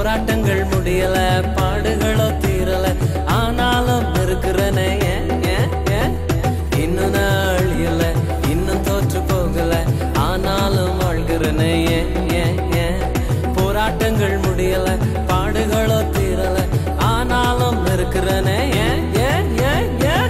போராட்டங்கள் முடியல பாடுகளோ தீரல ஆனாலும் இருக்கிறனே ஏன், ஏன், ஏன்? இன்னும் நாள் இல்ல இன்னும் தோற்று போகல ஆனாலும் வாழ்கிறனே ஏன், ஏன், ஏன்? போராட்டங்கள் முடியல பாடுகளோ தீரல ஆனாலும் இருக்கிறனே ஏன், ஏன், ஏன், ஏன்?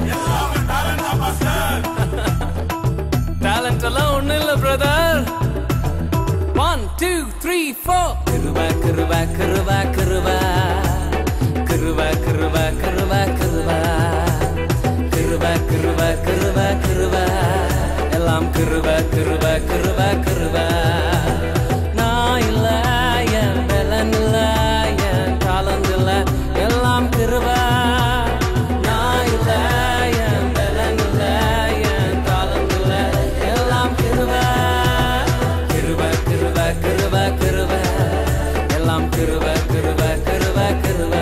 டேலண்ட் எல்லாம் ஒண்ணு இல்ல brother one two three four கிருவா கிருவா கிருவா கிருவா கிருவா கிருவா கிருவா கிருவா கிருவா கிருவா கிருவா கிருவா எல்லாம் கிருவா கிருவா கிருவா கிருவா நான் இல்ல என் பலன் இல்ல என் காலம் இல்ல எல்லாம் கிருவா நான் இல்ல என் பலன் இல்ல என் காலம் இல்ல எல்லாம் கிருவா கிருப கிருப கிருப கிருப எல்லாம் கிருப கிருப கிருப கிருப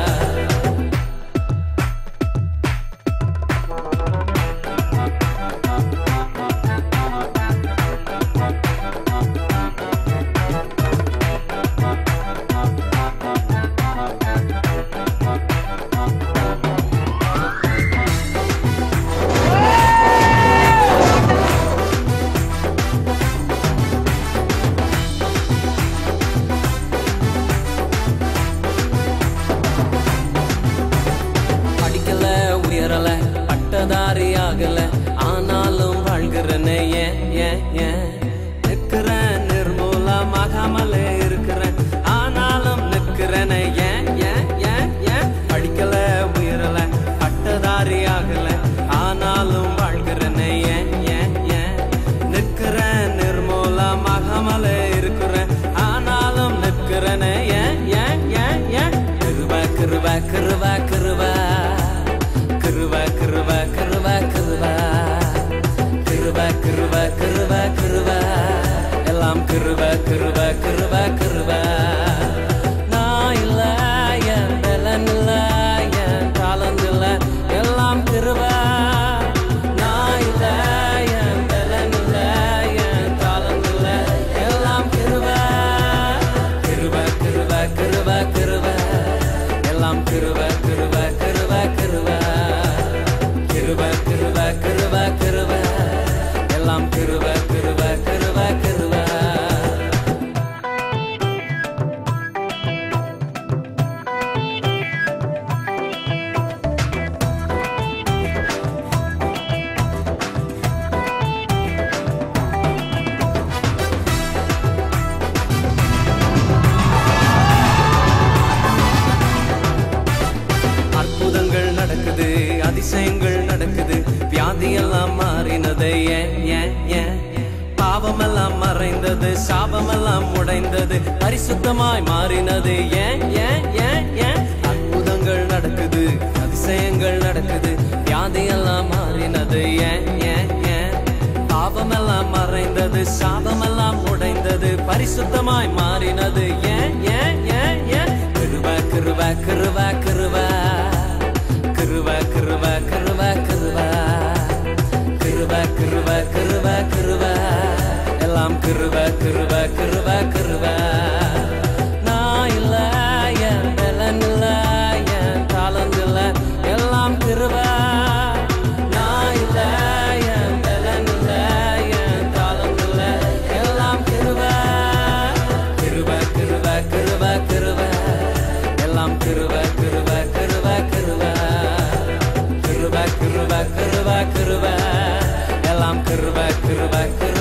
படிக்கல உயரல பட்டதாரி ஆகல ஆனாலும் வாழ்கிறனே ஏன் ஏன் ஏன் நிற்கிறேன் நிர்மூலமாகாமலே இருக்கிறேன் ஆனாலும் நிற்கிறனே ஏன் ஏன் ஏன் ஏன் படிக்கல உயரல பட்டதாரி ஆகல ஆனாலும் வாழ்கிறனே ஏன் ஏன் ஏன் நிற்கிறேன் நிர்மூலமாகாமலே இருக்கிறேன் ஆனாலும் நிற்கிறனே ஏன் ஏன் ஏன் ஏன் கிருப கிருப கிருப கிருப கிருப கிருப கிருப கிருப கிருப கிருப கிருப கிருப எல்லாம் கிருப கிருப கிருப கிருப நான் இல்ல என் பலன் இல்ல என் காலம் இல்ல எல்லாம் கிருப நான் இல்ல என் பலன் இல்ல என் காலம் இல்ல எல்லாம் கிருப கிருப கிருப கிருப கிருப எல்லாம் கிருப கிருப கிருப கிருப கிருப கிருப கிருப கிருப எல்லாம் கிருப கிருப கிருப கிருப அற்புதங்கள் நடக்குது அதிசயங்கள் நடக்குது வியாதியெல்லாம் மாறினது ஏன் ஏன் ஏன் பாவமெல்லாம் மறைந்தது சாபமெல்லாம் உடைந்தது பரிசுத்தமாய் மாறினது ஏன் ஏன் ஏன் ஏன் அற்புதங்கள் நடக்குது அதிசயங்கள் நடக்குது வியாதியெல்லாம் மாறினது ஏன் ஏன் ஏன் பாவமெல்லாம் மறைந்தது சாபமெல்லாம் உடைந்தது பரிசுத்தமாய் மாறினது ஏன் ஏன் ஏன் ஏன் கிருப கிருப கிருப கிருப கிருப கிருப கிருப கிருப கிருப கிருப கிருப கிருப எல்லாம் கிருப கிருப கிருப கிருப நான் இல்ல என் பலன் இல்ல என் காலம் இல்ல எல்லாம் கிருப நான் இல்ல என் பலன் இல்ல என் காலம் இல்ல எல்லாம் கிருப கிருப கிருப கிருப கிருப எல்லாம் கிருப கிருப கிருப கிருப கிருப கிருப கிருப கிருப எல்லாம் கிருப கிருப கிருப